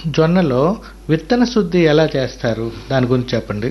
జొన్నలో విత్తన శుద్ధి ఎలా చేస్తారు దాని గురించి చెప్పండి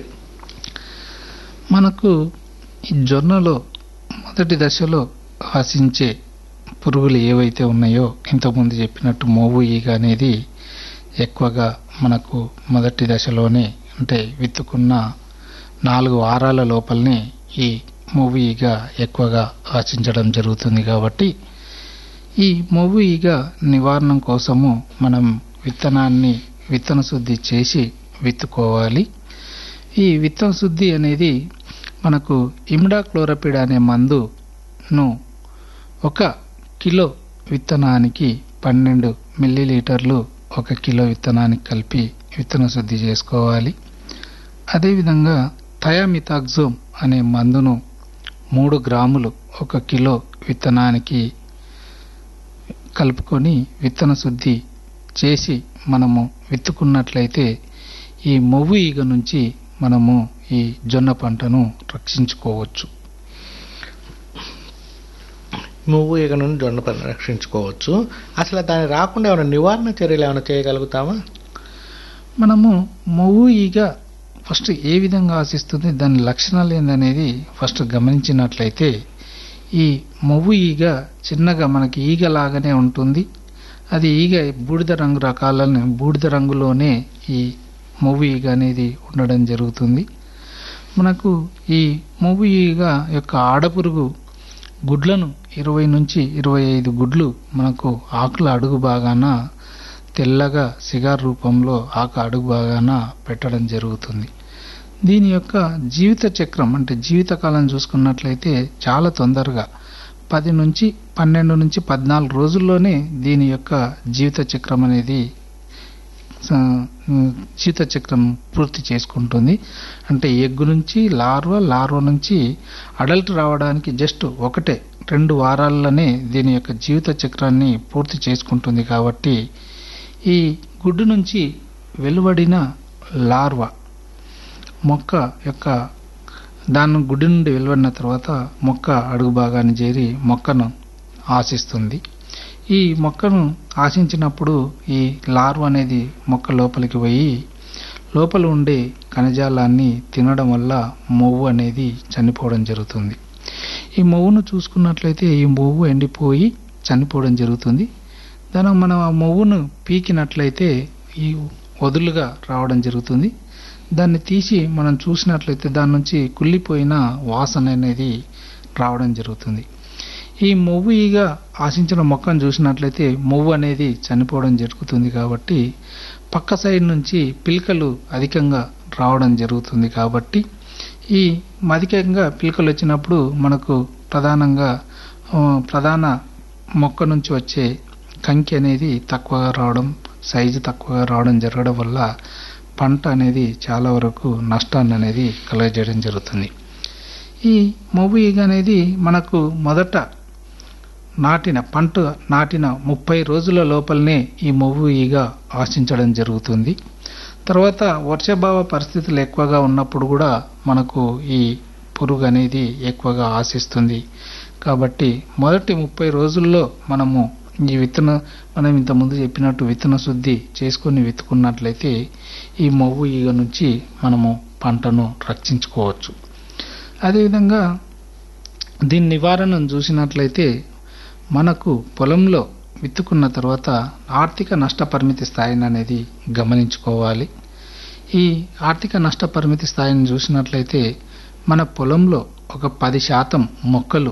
మనకు ఈ జొన్నలో మొదటి దశలో ఆశించే పురుగులు ఏవైతే ఉన్నాయో ఇంతకుముందు చెప్పినట్టు మోవు ఈగ అనేది ఎక్కువగా మనకు మొదటి దశలోనే అంటే విత్తుకున్న నాలుగు వారాల లోపలనే ఈ మోవు ఈగ ఎక్కువగా ఆశించడం జరుగుతుంది కాబట్టి ఈ మొవ్వు ఈగ నివారణ కోసము మనం విత్తనాన్ని విత్తన శుద్ధి చేసి విత్తుకోవాలి ఈ విత్తన శుద్ధి అనేది మనకు ఇమిడాక్లోరపిడ్ అనే మందును ఒక కిలో విత్తనానికి పన్నెండు మిల్లీలీటర్లు ఒక కిలో విత్తనానికి కలిపి విత్తన శుద్ధి చేసుకోవాలి అదేవిధంగా థయామితాక్జోమ్ అనే మందును మూడు గ్రాములు ఒక కిలో విత్తనానికి కలుపుకొని విత్తన శుద్ధి చేసి మనము విత్తుకున్నట్లయితే ఈ మొవ్వు ఈగ నుంచి మనము ఈ జొన్న పంటను రక్షించుకోవచ్చు నువ్వు ఇక నుండి జొన్న పంట రక్షించుకోవచ్చు అసలు దాన్ని రాకుండా ఏమైనా నివారణ చర్యలు ఏమైనా చేయగలుగుతామా మనము మొవ్వు ఈగ ఫస్ట్ ఏ విధంగా ఆశిస్తుంది దాని లక్షణాలు ఏందనేది ఫస్ట్ గమనించినట్లయితే ఈ మొవ్వు ఈగ చిన్నగా మనకి ఈగ లాగానే ఉంటుంది అది ఈగ బూడిద రంగు రకాలని బూడిద రంగులోనే ఈ మొవ్వు ఈగ అనేది ఉండడం జరుగుతుంది మనకు ఈ మొవ్వు ఈగ యొక్క ఆడపురుగు గుడ్లను ఇరవై నుంచి ఇరవై ఐదు గుడ్లు మనకు ఆకుల అడుగు భాగాన తెల్లగా సిగార్ రూపంలో ఆకు అడుగు భాగాన పెట్టడం జరుగుతుంది దీని యొక్క జీవిత చక్రం అంటే జీవితకాలం చూసుకున్నట్లయితే చాలా తొందరగా పది నుంచి పన్నెండు నుంచి పద్నాలుగు రోజుల్లోనే దీని యొక్క జీవిత చక్రం అనేది స- జీవిత చక్రం పూర్తి చేసుకుంటుంది అంటే ఎగ్గు నుంచి లార్వా లార్వా నుంచి అడల్ట్ రావడానికి జస్ట్ ఒకటే రెండు వారాల్లోనే దీని యొక్క జీవిత చక్రాన్ని పూర్తి చేసుకుంటుంది కాబట్టి ఈ గుడ్డు నుంచి వెలువడిన లార్వా మొక్క యొక్క దాని గుడ్డు నుండి వెలువడిన తర్వాత మొక్క అడుగు భాగాన్ని చేరి మొక్కను ఆశిస్తుంది ఈ మొక్కను ఆశించినప్పుడు ఈ లార్వ్ అనేది మొక్క లోపలికి పోయి లోపల ఉండే కణజాలాన్ని తినడం వల్ల మొవ్వు అనేది చనిపోవడం జరుగుతుంది ఈ మొవ్వును చూసుకున్నట్లయితే ఈ మొవ్వు ఎండిపోయి చనిపోవడం జరుగుతుంది దాని మనం ఆ మొవ్వును పీకినట్లయితే ఈ వదులుగా రావడం జరుగుతుంది దాన్ని తీసి మనం చూసినట్లయితే దాని నుంచి కుళ్ళిపోయిన వాసన అనేది రావడం జరుగుతుంది ఈ మొవ్వు ఈగ ఆశించిన మొక్కను చూసినట్లయితే మొవ్వు అనేది చనిపోవడం జరుగుతుంది కాబట్టి పక్క సైడ్ నుంచి పిలకలు అధికంగా రావడం జరుగుతుంది కాబట్టి ఈ అధికంగా పిలకలు వచ్చినప్పుడు మనకు ప్రధానంగా ఆ, ప్రధాన మొక్క నుంచి వచ్చే కంకి అనేది తక్కువగా రావడం సైజు తక్కువగా రావడం జరగడం వల్ల పంట అనేది చాలా వరకు నష్టాన్ని అనేది కలుగజేయడం జరుగుతుంది ఈ మొవ్వు ఈగ అనేది మనకు మొదట నాటిన పంట నాటిన ముప్పై రోజుల లోపలనే ఈ మొవ్వు ఈగ ఆశించడం జరుగుతుంది తర్వాత వర్షభావ పరిస్థితులు ఎక్కువగా ఉన్నప్పుడు కూడా మనకు ఈ పురుగు అనేది ఎక్కువగా ఆశిస్తుంది కాబట్టి మొదటి ముప్పై రోజుల్లో మనము ఈ విత్తన మనం ఇంతకుముందు చెప్పినట్టు విత్తన శుద్ధి చేసుకొని విత్తుకున్నట్లయితే ఈ మొవ్వు ఈగ నుంచి మనము పంటను రక్షించుకోవచ్చు అదేవిధంగా దీని నివారణను చూసినట్లయితే మనకు పొలంలో విత్తుకున్న తర్వాత ఆర్థిక నష్ట పరిమితి స్థాయిని అనేది గమనించుకోవాలి ఈ ఆర్థిక నష్ట పరిమితి స్థాయిని చూసినట్లయితే మన పొలంలో ఒక పది శాతం మొక్కలు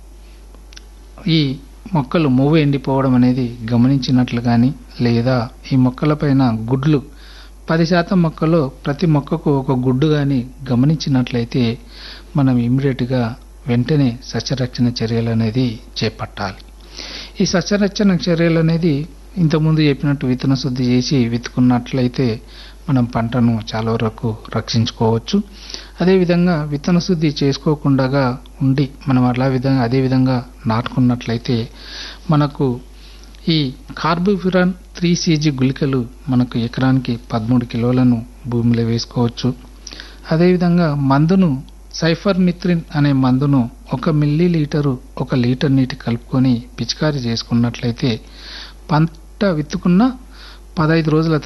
ఈ మొక్కలు మొవ్వు ఎండిపోవడం అనేది గమనించినట్లు కానీ లేదా ఈ మొక్కలపైన గుడ్లు పది శాతం మొక్కలో ప్రతి మొక్కకు ఒక గుడ్డు కానీ గమనించినట్లయితే మనం ఇమ్మీడియట్గా వెంటనే సస్యరక్షణ చర్యలు అనేది చేపట్టాలి ఈ సస్యరక్షణ చర్యలు అనేది ఇంతకుముందు చెప్పినట్టు విత్తన శుద్ధి చేసి విత్తుకున్నట్లయితే మనం పంటను చాలా వరకు రక్షించుకోవచ్చు అదేవిధంగా విత్తన శుద్ధి చేసుకోకుండా ఉండి మనం అలా విధంగా అదే విధంగా నాటుకున్నట్లయితే మనకు ఈ కార్బోఫిరాన్ త్రీ సీజీ గుళికలు మనకు ఎకరానికి పదమూడు కిలోలను భూమిలో వేసుకోవచ్చు అదేవిధంగా మందును సైఫర్ మిత్రిన్ అనే మందును ఒక మిల్లీ లీటరు ఒక లీటర్ నీటి కలుపుకొని పిచికారీ చేసుకున్నట్లయితే పంట విత్తుకున్న పదహైదు రోజుల